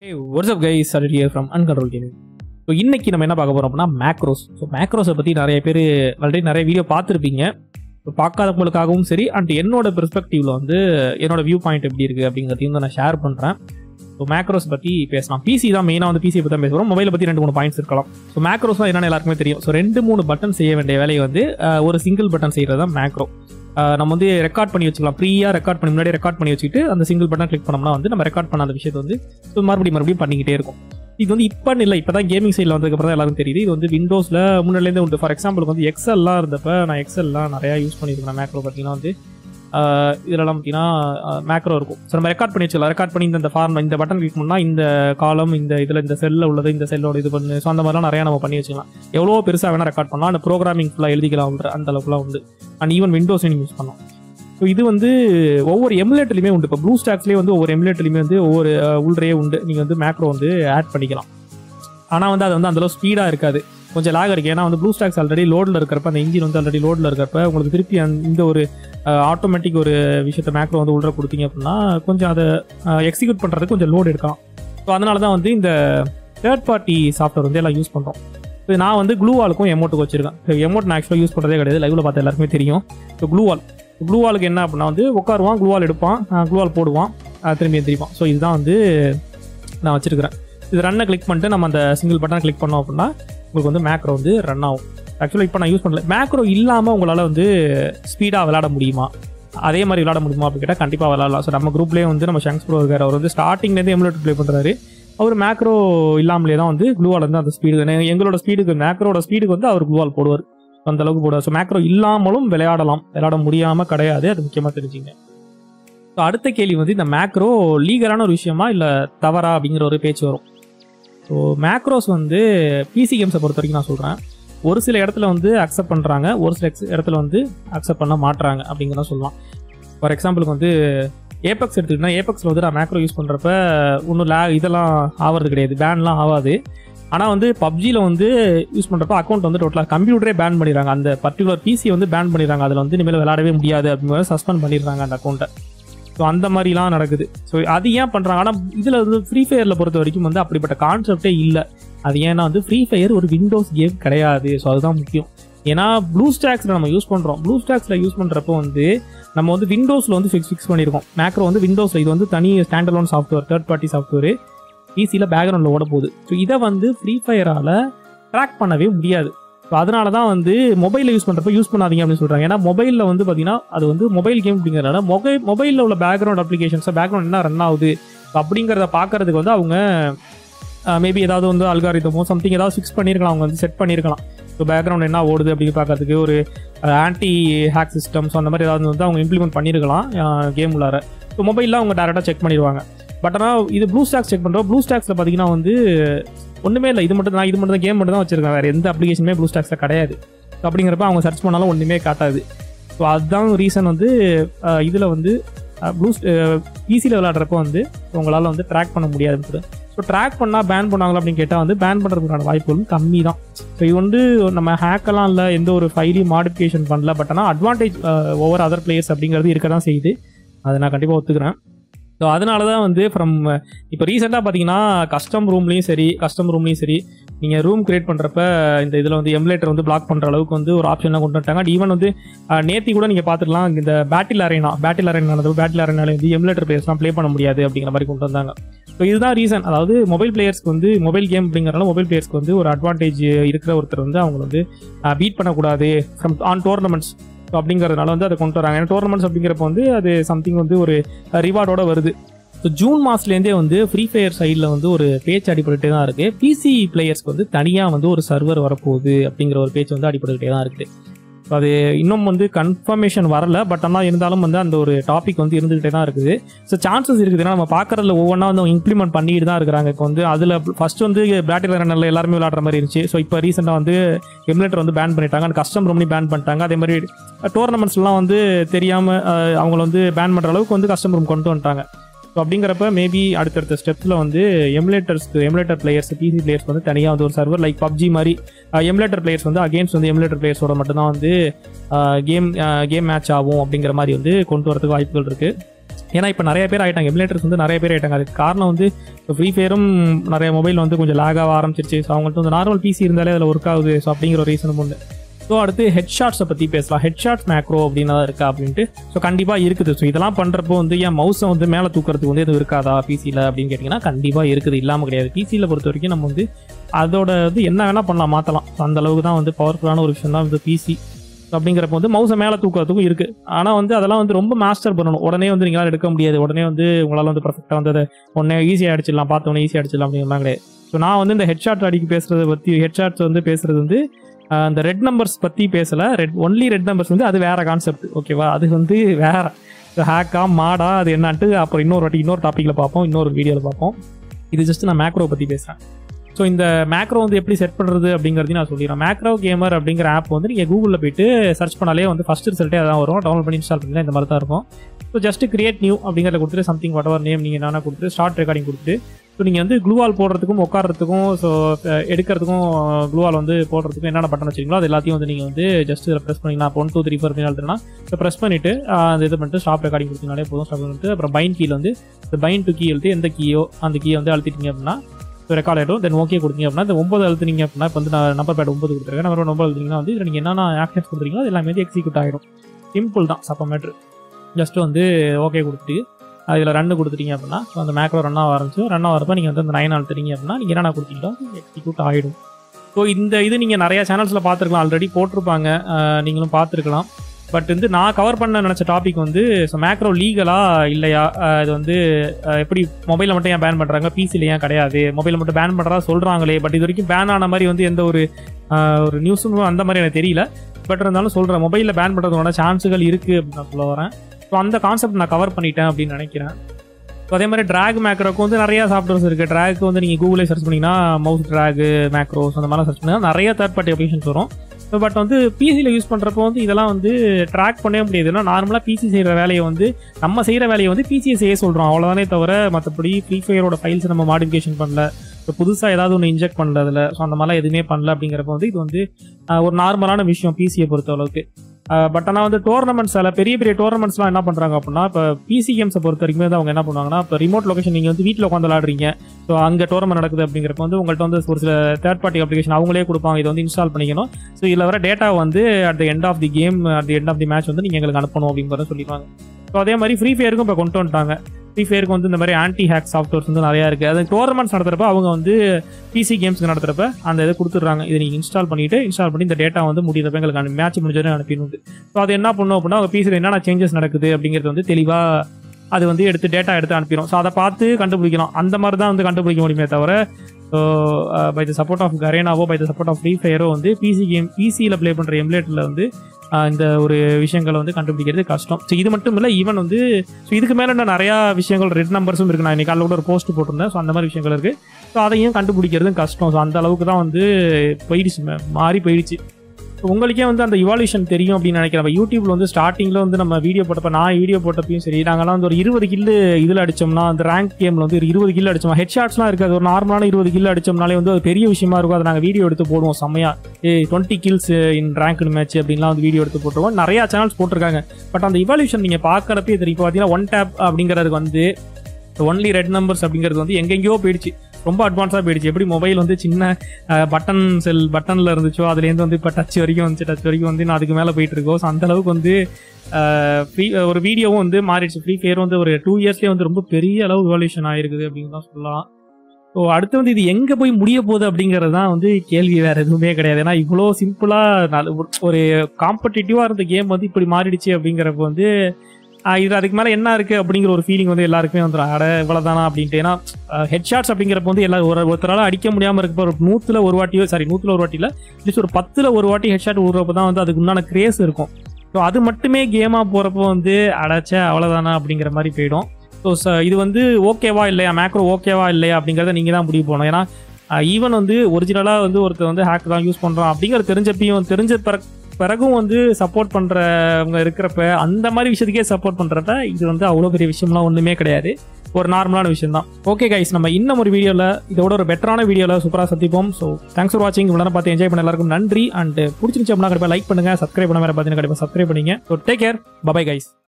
Hey, what's up guys? Started here from Uncontrol Gaming. So இன்னைக்கு நம்ம என்ன பார்க்க போறோம் அப்படின்னா மேக்ரோஸ் ஸோ மேக்ரோஸை பற்றி நிறைய பேர் ஆல்ரெடி நிறைய வீடியோ பார்த்துருப்பீங்க ஸோ பார்க்காதவங்களுக்காகவும் சரி அண்ட் என்னோட பெர்ஸ்பெக்டிவ்ல வந்து என்னோட வியூ பாயிண்ட் எப்படி இருக்குது அப்படிங்கிறதையும் வந்து நான் ஷேர் பண்ணுறேன் ஸோ மேக்ரோஸ் பற்றி பேசலாம் பிசி தான் மெயினாக வந்து பிசியை பற்றி தான் பேசுகிறோம் மொபைலை பற்றி ரெண்டு மூணு பாயிண்ட்ஸ் இருக்கலாம் ஸோ மேக்ரோஸ் தான் என்னென்னு எல்லாருக்குமே தெரியும் ஸோ ரெண்டு மூணு பட்டன் செய்ய வேண்டிய வேலையை வந்து அஹ், ஒரு சிங்கிள் பட்டன் செய்கிறது தான் மேக்ரோ நம்ம வந்து ரெக்கார்ட் பண்ணி வச்சுக்கலாம் ஃப்ரீயாக ரெக்கார்ட் பண்ணி முன்னாடி ரெக்கார்ட் பண்ணி வச்சுட்டு அந்த சிங்கிள் பட்டன் கிளிக் பண்ணோம்னா வந்து நம்ம ரெக்கார்ட் பண்ண அந்த விஷயத்தை வந்து ஸோ மறுபடியும் மறுபடியும் பண்ணிக்கிட்டே இருக்கும் இது வந்து இப்போ இல்லை இப்போ தான் கேமிங் சைடில் வந்ததுக்கப்புறம் தான் எல்லாரும் தெரியுது இது வந்து விண்டோஸில் முன்னாடிலேருந்து உண்டு ஃபார் எக்ஸாம்பிளுக்கு வந்து எக்ஸல்லாம் இருந்தப்ப நான் எக்ஸல்லாம் நிறையா யூஸ் பண்ணியிருக்கேன் மேக்ரோ பார்த்தீங்கன்னா வந்து ஆஹ் இதெல்லாம் பார்த்தீங்கன்னா மேக்ரோ இருக்கும் ஸோ நம்ம ரெக்கார்ட் பண்ணி வச்சுக்கலாம் ரெக்கார்ட் பண்ணி இந்த ஃபார்ம் இந்த பட்டன் கிளிக் பண்ணால் இந்த காலம் இந்த இதில் இந்த செல்லில் உள்ளது இந்த செல்லோட இது பண்ணு ஸோ அந்த மாதிரிலாம் நிறையா நம்ம பண்ணி வச்சுக்கலாம் எவ்வளோ பெருசாக வேணால் ரெக்கார்ட் பண்ணலாம் அந்த ப்ரோக்ராமிங் ஃபுல்லாக எழுதிக்கலாம் உண்டு அந்த அளவுக்குலாம் உண்டு அண்ட் ஈவன் விண்டோஸையும் யூஸ் பண்ணலாம் ஸோ இது வந்து ஒவ்வொரு எமுலேட்லையுமே உண்டு இப்போ ப்ளூ ஸ்டாக்ஸ்லேயே வந்து ஒவ்வொரு எமுலேட்லையுமே வந்து ஒவ்வொரு அஹ், உள்ளே உண்டு நீங்கள் வந்து மேக்ரோ வந்து ஆட் பண்ணிக்கலாம் ஆனால் வந்து அது வந்து அந்தளவு ஸ்பீடாக இருக்காது கொஞ்சம் லாக் இருக்கு ஏன்னா வந்து ப்ளூ ஸ்டாக்ஸ் ஆல்ரெடி லோடில் இருக்கிறப்ப அந்த இன்ஜின் வந்து ஆல்ரெடி லோடில் இருக்கிறப்ப உங்களுக்கு திருப்பி அந்த- இந்த ஒரு ஆட்டோமேட்டிக் ஒரு விஷயத்த மேக்ரோ வந்து உள்ள கொடுத்தீங்க அப்படின்னா கொஞ்சம் அதை எக்ஸிக்யூட் பண்ணுறதுக்கு கொஞ்சம் லோடு எடுக்கலாம் ஸோ அதனால தான் வந்து இந்த தேர்ட் பார்ட்டி சாஃப்ட்வேர் வந்து எல்லாம் யூஸ் பண்ணுறோம் ஸோ நான் வந்து க்ளூ வாலுக்கும் எமௌண்ட்டுக்கு வச்சிருக்கேன் எமௌண்ட் நான் ஆக்சுவலாக யூஸ் பண்ணுறதே கிடையாது லைவ்ல பார்த்த எல்லாருக்குமே தெரியும் ஸோ க்ளூ வால் க்ளூ வாலுக்கு என்ன அப்படின்னா வந்து உட்காருவான் க்ளூ வால் எடுப்பான் க்ளூ வால் போடுவான் அஹ் திரும்பி எந்திரிப்பான் ஸோ இதுதான் வந்து நான் வச்சிருக்கிறேன் இது ரன்னை கிளிக் பண்ணிட்டு நம்ம அந்த சிங்கிள் பட்டன் கிளிக் பண்ணோம் அப்படின்னா உங்களுக்கு வந்து மேக்ரோ வந்து ரன் ஆகும் ஆக்சுவலாக இப்போ நான் யூஸ் பண்ணல மேக்ரோ இல்லாமல் உங்களால் வந்து ஸ்பீடாக விளையாட முடியுமா அதே மாதிரி விளையாட முடியுமா அப்படின்னு கேட்டால் கண்டிப்பாக விளையாடலாம் ஸோ நம்ம குரூப்லேயே வந்து நம்ம ஷங்ஸ் ப்ரோ இருக்கார் அவர் வந்து ஸ்டார்டிங்லேருந்து எமுலேட்டர் ப்ளே பண்ணுறாரு அவர் மேக்ரோ இல்லாமலே தான் வந்து க்ளூவால் வந்து அந்த ஸ்பீடு எங்களோட ஸ்பீடுக்கு மேக்ரோட ஸ்பீடுக்கு வந்து அவர் க்ளூவால் போடுவார் அந்த அளவுக்கு போடுவார் ஸோ மேக்ரோ இல்லாமலும் விளையாடலாம் விளையாட முடியாமல் கிடையாது அது முக்கியமாக தெரிஞ்சுங்க ஸோ அடுத்த கேள்வி வந்து இந்த மேக்ரோ லீகலான ஒரு விஷயமா இல்லை தவறா அப்படிங்கிற ஒரு பேச்சு வரும் ஸோ மேக்ரோஸ் வந்து பிசி கேம்ஸை பொறுத்த வரைக்கும் நான் சொல்கிறேன் ஒரு சில இடத்துல வந்து அக்செப்ட் பண்ணுறாங்க ஒரு சில ex- இடத்துல வந்து அக்செப்ட் பண்ண மாட்றாங்க அப்படிங்கிறத சொல்லலாம் ஃபார் எக்ஸாம்பிளுக்கு வந்து ஏபெக்ஸ் எடுத்துக்கிட்டா ஏபெக்ஸில் வந்து நான் மேக்ரோ யூஸ் பண்ணுறப்ப ஒன்றும் லே இதெல்லாம் ஆகிறது கிடையாது பேன்லாம் ஆகாது ஆனால் வந்து பப்ஜியில் வந்து யூஸ் பண்ணுறப்ப அக்கௌண்ட் வந்து டோட்டலாக கம்ப்யூட்டரே பேன் பண்ணிடுறாங்க அந்த பர்டிகுலர் பிசியை வந்து பேன் பண்ணிடுறாங்க அதில் வந்து இனிமேல் விளையாடவே முடியாது அப்படிங்கிற சஸ்பெண்ட் பண்ணிடுறாங்க அந்த அக்கௌண்ட்டை ஸோ அந்த மாதிரிலாம் நடக்குது ஸோ அது ஏன் பண்ணுறாங்க ஆனால் இதில் வந்து ஃப்ரீ ஃபயரில் பொறுத்த வரைக்கும் வந்து அப்படிப்பட்ட கான்செப்டே இல்லை அது ஏன்னா வந்து ஃப்ரீ ஃபயர் ஒரு விண்டோஸ் கேம் கிடையாது ஸோ அதுதான் முக்கியம் ஏன்னா ப்ளூ ஸ்டாக்ஸில் நம்ம யூஸ் பண்ணுறோம் ப்ளூ ஸ்டாக்ஸில் யூஸ் பண்ணுறப்போ வந்து நம்ம வந்து விண்டோஸில் வந்து ஃபிக்ஸ் ஃபிக்ஸ் பண்ணியிருக்கோம் மேக்ரோ வந்து விண்டோஸில் இது வந்து தனி standalone software third party software பிசியில் பேக்ரவுண்டில் ஓட போகுது ஸோ இதை வந்து ஃப்ரீ ஃபயரால் ட்ராக் பண்ணவே முடியாது ஸோ அதனால தான் வந்து மொபைலில் யூஸ் பண்ணுறப்ப யூஸ் பண்ணாதீங்க அப்படின்னு சொல்கிறாங்க ஏன்னா மொபைலில் வந்து பார்த்தீங்கன்னா அது வந்து மொபைல் கேம் அப்படிங்கிறனால மொபைல் மொபைலில் உள்ள பேக்ரவுண்ட் அப்ளிகேஷன்ஸை பேக்ரவுண்ட் என்ன ரன் ஆகுது So அப்படிங்கிறத பார்க்கறதுக்கு வந்து அவங்க மேபி ஏதாவது வந்து அல்காரிதமோ சம்திங் ஏதாவது ஃபிக்ஸ் பண்ணியிருக்கலாம் அவங்க வந்து செட் பண்ணியிருக்கலாம் ஸோ பேக்ரவுண்ட் என்ன ஓடுது அப்படின்னு பார்க்கறதுக்கு ஒரு ஆன்டி ஹேக் சிஸ்டம் ஸோ அந்த மாதிரி ஏதாவது வந்து அவங்க இம்ப்ளிமெண்ட் பண்ணியிருக்கலாம் கேம் உள்ளார ஸோ மொபைலில் அவங்க டேரெக்டாக செக் பண்ணிடுவாங்க பட் ஆனால் இது ப்ளூ ஸ்டாக்ஸ் செக் பண்ணுறோம் ப்ளூ ஸ்டாக்ஸில் பார்த்தீங்கன்னா வந்து ஒன்றுமே இல்லை இது மட்டும் தான் இது மட்டும் தான் கேம் மட்டும் தான் வச்சிருக்கேன் வேறு எந்த அப்ளிகேஷனுமே ப்ளூ ஸ்டாக்ஸில் கிடையாது ஸோ அப்படிங்கிறப்ப அவங்க சர்ச் பண்ணாலும் ஒன்றுமே காட்டாது ஸோ அதுதான் ரீசன் வந்து இதில் வந்து ப்ளூ ஈஸியில் விளையாடுறப்போ வந்து உங்களால் வந்து ட்ராக் பண்ண முடியாது ஸோ ட்ராக் பண்ணால் பேன் பண்ணாங்களா அப்படின்னு கேட்டால் வந்து பேன் பண்ணுறதுக்கான வாய்ப்புகள் கம்மி தான் ஸோ இது வந்து நம்ம ஹேக்கெல்லாம் இல்லை எந்த ஒரு ஃபைலையும் மாடிஃபிகேஷன் பண்ணல பட் ஆனால் அட்வான்டேஜ் ஓவர் அதர் பிளேயர்ஸ் அப்படிங்கிறது இருக்க தான் செய்யுது அதை நான் கண்டிப்பாக ஒத்துக்கிறேன் ஸோ அதனால தான் வந்து ஃப்ரம் இப்போ ரீசெண்டாக பார்த்தீங்கன்னா கஸ்டம் ரூம்லேயும் சரி கஸ்டம் ரூம்லேயும் சரி நீங்கள் ரூம் கிரியேட் பண்ணுறப்ப இந்த இதில் வந்து எமுலேட்டர் வந்து பிளாக் பண்ணுற அளவுக்கு வந்து ஒரு ஆப்ஷன்லாம் கொண்டு வந்துட்டாங்க ஈவன் வந்து அஹ், நேத்தி கூட நீங்கள் பார்த்துக்கலாம் இந்த battle arena battle arena battle அரேனால வந்து எமுலேட்டர் பிளேயர்ஸ்லாம் ப்ளே பண்ண முடியாது அப்படிங்கிற மாதிரி கொண்டு வந்தாங்க ஸோ இதுதான் ரீசன் அதாவது மொபைல் பிளேயர்ஸ்க்கு வந்து மொபைல் கேம் அப்படிங்கிறனால மொபைல் பிளேயர்ஸ்க்கு வந்து ஒரு அட்வான்டேஜ் இருக்கிற ஒருத்தர் வந்து அவங்க வந்து பீட் பண்ணக்கூடாது ஃப்ரம் ஆன் டோர்னமெண்ட்ஸ் ஸோ அப்படிங்கிறதுனால வந்து அதை கொண்டு வராங்க ஏன்னா டோர்னமெண்ட்ஸ் அப்படிங்கிறப்ப வந்து அது சம்திங் வந்து ஒரு ரிவார்டோட வருது ஸோ ஜூன் மாதத்துலேருந்தே வந்து ஃப்ரீ ஃபயர் சைடில் வந்து ஒரு பேச்சு அடிபட்டுட்டே தான் இருக்குது பிசி பிளேயர்ஸ்க்கு வந்து தனியாக வந்து ஒரு சர்வர் வரப்போகுது அப்படிங்கிற ஒரு பேச்சு வந்து அடிபட்டுக்கிட்டே தான் இருக்குது ஸோ அது இன்னும் வந்து கன்ஃபர்மேஷன் வரல பட் ஆனால் இருந்தாலும் வந்து அந்த ஒரு டாபிக் வந்து இருந்துகிட்டே தான் இருக்குது ஸோ சான்சஸ் இருக்குது ஏன்னா நம்ம பார்க்குறதுல ஒவ்வொன்றா வந்து இம்ப்ளிமெண்ட் பண்ணிட்டு தான் இருக்கிறாங்க இப்போ வந்து அதில் ஃபர்ஸ்ட் வந்து பேட்டில் ரன்னில் எல்லாருமே விளாட்ற மாதிரி இருந்துச்சு ஸோ இப்போ ரீசெண்டாக வந்து எமுலேட்டர் வந்து பேன் பண்ணிட்டாங்க அந்த கஸ்டம் ரூம்னி பேன் பண்ணிட்டாங்க அதே மாதிரி டோர்னமெண்ட்ஸ்லாம் வந்து தெரியாமல் அவங்கள வந்து பேன் பண்ணுற அளவுக்கு வந்து கஸ்டம் ரூம் கொண்டு வந்துட்டாங்க ஸோ அப்படிங்கிறப்ப மேபி அடுத்தடுத்த ஸ்டெப்ஸில் வந்து எமுலேட்டர்ஸ்க்கு எமுலேட்டர் பிளேயர்ஸ் பிசி பிளேயர்ஸ் வந்து தனியாக வந்து ஒரு சர்வர் லைக் பப்ஜி மாதிரி எமுலேட்டர் பிளேயர்ஸ் வந்து அகேன்ஸ்ட் வந்து எமுலேட்டர் பிளேயர்ஸோட மட்டும்தான் வந்து கேம் கேம் மேட்ச் ஆகும் அப்படிங்கிற மாதிரி வந்து கொண்டு வரதுக்கு வாய்ப்புகள் இருக்குது ஏன்னா இப்போ நிறைய பேர் ஆயிட்டாங்க எமுலேட்டர்ஸ் வந்து நிறைய பேர் ஆயிட்டாங்க அதுக்கு காரணம் வந்து இப்போ ஃப்ரீ ஃபயரும் நிறைய மொபைல் வந்து கொஞ்சம் லேக் ஆக ஆரம்பிச்சிருச்சு ஸோ அவங்கள்ட்ட வந்து நார்மல் பிசி இருந்தாலே அதில் ஒர்க் ஆகுது ஸோ அப்படிங்கிற ஒரு ரீசனும் ஒன்று ஸோ அடுத்து ஹெட் ஷாட்ஸை பற்றி பேசலாம் ஹெட் ஷாட்ஸ் மேக்ரோ அப்படின்னு இருக்கா அப்படின்ட்டு ஸோ கண்டிப்பாக இருக்குது ஸோ இதெல்லாம் பண்ணுறப்போ வந்து ஏன் மவுஸை வந்து மேலே தூக்கிறதுக்கு வந்து எதுவும் இருக்காதா பிசியில் அப்படின்னு கேட்டிங்கன்னா கண்டிப்பாக இருக்குது இல்லாமல் கிடையாது பிசியில் பொறுத்த வரைக்கும் நம்ம வந்து அதோட வந்து என்ன வேணால் பண்ணலாம் மாற்றலாம் ஸோ அந்த அளவுக்கு தான் வந்து பவர்ஃபுல்லான ஒரு விஷயம் தான் வந்து பிசி அப்படிங்கிறப்ப வந்து மவுஸை மேலே தூக்கிறதுக்கும் இருக்கு ஆனால் வந்து அதெல்லாம் வந்து ரொம்ப மாஸ்டர் பண்ணணும் உடனே வந்து நீங்களால் எடுக்க முடியாது உடனே வந்து உங்களால் வந்து பர்ஃபெக்டாக வந்து அதை உடனே ஈஸியாக அடிச்சிடலாம் பார்த்தோன்னே ஈஸியாக அடிச்சிடலாம் அப்படிங்கிறலாம் கிடையாது ஸோ நான் வந்து இந்த ஹெட்ஷாட் அடிக்க பேசுறதை பற்றி ஹெட்ஷாட்ஸ் வந்து பேசுறது வந்து ஆஹ், இந்த ரெட் நம்பர்ஸ் பற்றி பேசலை ரெட் ஒன்லி ரெட் நம்பர்ஸ் வந்து அது வேற கான்செப்ட் ஓகேவா அது வந்து வேற ஹேக்கா மாடா அது என்னன்ட்டு அப்புறம் இன்னொரு வாட்டி இன்னொரு டாப்பிக்கில் பார்ப்போம் இன்னொரு வீடியோவில் பார்ப்போம் இது ஜஸ்ட் நான் மேக்ரோ பற்றி பேசுகிறேன் ஸோ இந்த மேக்ரோ வந்து எப்படி செட் பண்ணுறது அப்படிங்கிறதையும் நான் சொல்லிடுறேன் மேக்ரோ கேமர் அப்படிங்கிற ஆப் வந்து நீங்கள் கூகுளில் போயிட்டு சர்ச் பண்ணாலே வந்து ஃபஸ்ட் ரிசல்ட்டே அதான் வரும் டவுன்லோட் பண்ணி இன்ஸ்டால் பண்ணி இந்த மாதிரி தான் இருக்கும் ஸோ ஜஸ்ட் கிரியேட் நியூ அப்படிங்கிறத கொடுத்துட்டு சம்திங் வாட் எவர் நேம் நீங்கள் என்னென்ன கொடுத்துட்டு ஷார்ட் ரெக்கார்டிங் கொடுத்துட்டு ஸோ நீங்கள் வந்து க்ளூவால் போடுறதுக்கும் உட்காரத்துக்கும் ஸோ எடுக்கிறதுக்கும் க்ளூவால் வந்து போடுறதுக்கும் என்னென்ன பட்டன் வச்சிருக்கீங்களோ அது எல்லாத்தையும் வந்து நீங்கள் வந்து ஜஸ்ட் இதில் ப்ரெஸ் பண்ணிங்கன்னா ஒன் டூ த்ரீ ஃபோர் அழுத்தினா ஸோ ப்ரெஸ் பண்ணிவிட்டு அந்த இது பண்ணிட்டு ஸ்டாப் ரெக்கார்டிங் கொடுத்தீங்கனாலே போதும் ஸ்டாப் பண்ணிட்டு அப்புறம் பைன் கீழ வந்து இந்த பைன் டு கீ எழுத்து எந்த கீயோ அந்த கீயை வந்து அழுத்திட்டீங்க அப்படின்னா ஸோ ரெக்கார்ட் ஆகிடும் தென் ஓகே கொடுத்தீங்க அப்படின்னா இந்த ஒன்பது அழுத்துனீங்க அப்படின்னா இப்போ வந்து நான் நம்பர் பேட் ஒன்பது கொடுத்துருக்கேன் நம்பர் ஒன்பது அழுத்திங்கன்னா வந்து இதில் நீங்கள் என்னென்ன ஆக்ஷன்ஸ் கொடுத்துருக்கீங்களோ அது எல்லாமே வந்து எக்ஸிக்யூட் ஆகிடும் சிம்பிள் தான் சப்ப மேட்ரு ஜஸ்ட் வந்து ஓகே கொடுத்துட்டு அதில் ரன்னு கொடுத்துட்டீங்க அப்படின்னா ஸோ அந்த மேக்ரோ ரன் ஆக ஆரம்பிச்சு ரன் ஆகிறப்ப நீங்கள் வந்து அந்த நைன் அழுத்துறீங்க அப்படின்னா நீங்கள் என்னென்ன கொடுத்தீங்களோ எக்ஸிக்யூட் ஆகிடும் ஸோ இந்த இது நீங்கள் நிறைய சேனல்ஸில் பார்த்துருக்கலாம் ஆல்ரெடி போட்டிருப்பாங்க அஹ் நீங்களும் பார்த்துருக்கலாம் பட் வந்து நான் கவர் பண்ண நினச்ச டாபிக் வந்து ஸோ மேக்ரோ லீகலா இல்லையா அஹ் இது வந்து அஹ் எப்படி மொபைலில் மட்டும் ஏன் பேன் பண்ணுறாங்க பிசியில் ஏன் கிடையாது மொபைலில் மட்டும் பேன் பண்ணுறதா சொல்கிறாங்களே பட் இது வரைக்கும் பேன் ஆன மாதிரி வந்து எந்த ஒரு அஹ், ஒரு நியூஸும் அந்த மாதிரி எனக்கு தெரியல பட் இருந்தாலும் சொல்கிறேன் மொபைலில் பேன் பண்ணுறதுக்கான சான்ஸுகள் இருக்குது அப்படின்னு நான் சொல்ல வரேன் ஸோ அந்த கான்செப்ட் நான் கவர் பண்ணிட்டேன் அப்படின்னு நினைக்கிறேன் ஸோ அதே மாதிரி ட்ராக் மேக்ரோக்கு வந்து நிறைய சாஃப்ட்வேர்ஸ் இருக்குது ட்ராக் வந்து நீங்கள் கூகுளே சர்ச் பண்ணிங்கன்னா மவுஸ் ட்ராக் மேக்ரோஸ் அந்த மாதிரிலாம் சர்ச் பண்ணிங்கன்னா நிறைய தேர்ட் பார்ட்டி அப்ளிகேஷன்ஸ் வரும் பட் வந்து பிசியில் யூஸ் பண்ணுறப்போ வந்து இதெல்லாம் வந்து ட்ராக் பண்ணவே முடியாது ஏன்னா நார்மலாக பிசி செய்கிற வேலையை வந்து நம்ம செய்கிற வேலையை வந்து பிசியை செய்ய சொல்கிறோம் அவ்வளோதானே தவிர மற்றபடி ஃப்ரீ ஃபயரோட ஃபைல்ஸ் நம்ம மாடிஃபிகேஷன் பண்ணல இப்போ புதுசாக ஏதாவது ஒன்று இன்ஜெக்ட் பண்ணல அதில் ஸோ அந்த மாதிரிலாம் எதுவுமே பண்ணல அப்படிங்கிறப்ப வந்து இது வந்து ஆஹ், ஒரு நார்மலான விஷயம் பிசியை பொறுத்த அளவுக்கு பட் ஆனால் வந்து டோர்னமெண்ட்ஸ் அதில் பெரிய பெரிய டோர்னமெண்ட்ஸ்லாம் என்ன பண்ணுறாங்க அப்படின்னா இப்போ பிசி கேம்ஸை பொறுத்த வரைக்கும் வந்து அவங்க என்ன பண்ணுவாங்கன்னா இப்போ ரிமோட் லொகேஷன் நீங்கள் வந்து வீட்டில் உட்காந்து விளாடுறீங்க ஸோ அங்கே டோர்னமெண்ட் நடக்குது அப்படிங்கிறப்ப வந்து உங்கள்கிட்ட வந்து ஒரு சில தேர்ட் பார்ட்டி அப்ளிகேஷன் அவங்களே கொடுப்பாங்க இதை வந்து இன்ஸ்டால் பண்ணிக்கணும் ஸோ இதில் வர டேட்டா வந்து at the end of the game at the end of the match வந்து நீங்கள் எங்களுக்கு அனுப்பணும் அப்படிங்கிறத சொல்லிடுவாங்க ஸோ அதே மாதிரி ஃப்ரீ ஃபயருக்கும் இப்போ கொண்டு வந்துட்டாங்க ஃப்ரீ ஃபயருக்கு வந்து இந்த மாதிரி ஆன்டி ஹேக் சாஃப்ட்வேர்ஸ் வந்து நிறையா இருக்குது அது டோர்னமெண்ட்ஸ் நடத்துறப்ப அவங்க வந்து பிசி கேம்ஸ்க்கு நடத்துறப்ப அந்த இதை கொடுத்துட்றாங்க இதை நீங்கள் இன்ஸ்டால் பண்ணிட்டு இன்ஸ்டால் பண்ணி இந்த டேட்டா வந்து முடியிறப்ப எங்களுக்கு மேட்ச் முடிஞ்சோடனே அனுப்பிடுது ஸோ அது என்ன பண்ணும் அப்படின்னா அவங்க பிசியில் என்னென்ன சேஞ்சஸ் நடக்குது அப்படிங்கிறது வந்து தெளிவாக அது வந்து எடுத்து டேட்டா எடுத்து அனுப்பிடும் ஸோ அதை பார்த்து கண்டுபிடிக்கலாம் அந்த மாதிரி தான் வந்து கண்டுபிடிக்க முடியுமே தவிர so by the support of கரேனாவோ by the support of free ஃபயரோ வந்து பிசி கேம் பிசியில் ப்ளே பண்ணுற எம்லேட்டில் வந்து ஆஹ் இந்த ஒரு விஷயங்களை வந்து கண்டுபிடிக்கிறது கஷ்டம் ஸோ இது மட்டும் இல்லை ஈவன் வந்து ஸோ இதுக்கு மேலே இன்னும் நிறையா விஷயங்கள் ரெட் நம்பர்ஸும் இருக்குது நான் இன்னைக்கு காலைல கூட ஒரு போஸ்ட் போட்டிருந்தேன் ஸோ அந்த மாதிரி விஷயங்கள் இருக்குது ஸோ அதையும் கண்டுபிடிக்கிறதும் கஷ்டம் ஸோ அந்த அளவுக்கு தான் வந்து போயிடுச்சு மா- மாறி போயிடுச்சு So உங்களுக்கே வந்து அந்த இவால்யூஷன் தெரியும் அப்படின்னு நினைக்கிறேன் அப்ப யூடியூப்ல வந்து ஸ்டார்டிங்ல வந்து நம்ம வீடியோ போட்டப்ப நான் வீடியோ போட்டப்பையும் சரி நாங்கெல்லாம் வந்து ஒரு இருபது கில்லு இதில் அடிச்சோம்னா அந்த ரேங்க் கேம்ல வந்து ஒரு இருபது கில் அடிச்சோம் ஹெட் ஷாட்ஸ்லாம் இருக்காது ஒரு நார்மலான இருபது கில் அடிச்சோம்னாலே வந்து அது பெரிய விஷயமா இருக்கும் அதை நாங்கள் வீடியோ எடுத்து போடுவோம் செம்மையா a twenty kills in rank match அப்படின்லாம் வந்து வீடியோ எடுத்து போட்டுருவோம் நிறைய சேனல்ஸ் போட்டிருக்காங்க பட் அந்த இவால்யூஷன் நீங்க பார்க்கறப்பே தெரியும் இப்போ பார்த்தீங்கன்னா ஒன் டேப் அப்படிங்கிறதுக்கு வந்து ஒன்லி ரெட் நம்பர்ஸ் அப்படிங்கிறது வந்து எங்கெங்கேயோ போயிடுச்சு ரொம்ப அட்வான்ஸாக போயிடுச்சு எப்படி மொபைல் வந்து சின்ன பட்டன் செல் பட்டனில் இருந்துச்சோ அதுலேருந்து வந்து இப்போ டச் வரைக்கும் வந்துச்சு டச் வரைக்கும் வந்து நான் அதுக்கு மேலே போயிட்டு இருக்கோம் ஸோ அந்த அளவுக்கு வந்து ஃப்ரீ ஒரு வீடியோவும் வந்து மாறிடுச்சு ஃப்ரீ ஃபயர் வந்து ஒரு டூ இயர்ஸ்லேயே வந்து ரொம்ப பெரிய அளவு இவால்யூஷன் ஆயிருக்குது அப்படின்னு தான் சொல்லலாம் ஸோ அடுத்து வந்து இது எங்கே போய் முடிய போகுது அப்படிங்கிறது தான் வந்து கேள்வி வேற எதுவுமே கிடையாது ஏன்னா இவ்வளோ சிம்பிளாக ஒரு காம்படிட்டிவாக இருந்த கேம் வந்து இப்படி மாறிடுச்சு அப்படிங்கிறப்ப வந்து ஆஹ் இது அதுக்கு மேலே என்ன இருக்குது அப்படிங்கிற ஒரு ஃபீலிங் வந்து எல்லாருக்குமே வந்துடும் அட இவ்வளோதானா அப்படின்ட்டு ஏன்னா ஹெட் ஷாட்ஸ் அப்படிங்கிறப்ப வந்து எல்லாரும் ஒரு ஒருத்தரால அடிக்க முடியாமல் இருக்கப்ப ஒரு நூற்றுல ஒரு வாட்டியோ சாரி நூற்றுல ஒரு வாட்டியில் அட்லீஸ்ட் ஒரு பத்தில் ஒரு வாட்டி ஹெட் ஷாட் விடுறப்ப தான் வந்து அதுக்கு உண்டான கிரேஸ் இருக்கும் ஸோ அது மட்டுமே கேமாக போகிறப்போ வந்து அடைச்ச அவ்வளோதானா அப்படிங்கிற மாதிரி போயிடும் ஸோ இது வந்து ஓகேவா இல்லையா மேக்ரோ ஓகேவா இல்லையா அப்படிங்கிறத நீங்கள் தான் முடிவு போகணும் ஏன்னா ஈவன் வந்து ஒரிஜினலாக வந்து ஒருத்தர் வந்து ஹேக் தான் யூஸ் பண்ணுறான் அப்படிங்கிற தெரிஞ்சப்பையும் தெரிஞ்ச பிறகு பிறகும் வந்து சப்போர்ட் பண்ணுறவங்க இருக்கிறப்ப அந்த மாதிரி விஷயத்துக்கே சப்போர்ட் பண்ணுறப்ப இது வந்து அவ்வளோ பெரிய விஷயம்லாம் ஒன்றுமே கிடையாது ஒரு நார்மலான விஷயம் தான் ஓகே கைஸ் நம்ம இன்னும் ஒரு வீடியோவில் இதோட ஒரு பெட்டரான வீடியோவில் சூப்பராக சந்திப்போம் ஸோ தேங்க்ஸ் ஃபார் வாட்சிங் இவ்வளோ நேரம் பார்த்து என்ஜாய் பண்ண எல்லாருக்கும் நன்றி அண்ட் பிடிச்சிருந்துச்சு அப்படின்னா கண்டிப்பாக லைக் பண்ணுங்க சப்ஸ்கிரைப் பண்ண மாதிரி பார்த்தீங்கன்னா கண்டிப்பாக சப்ஸ்கிரைப் பண்ணிங்க so take care bye bye guys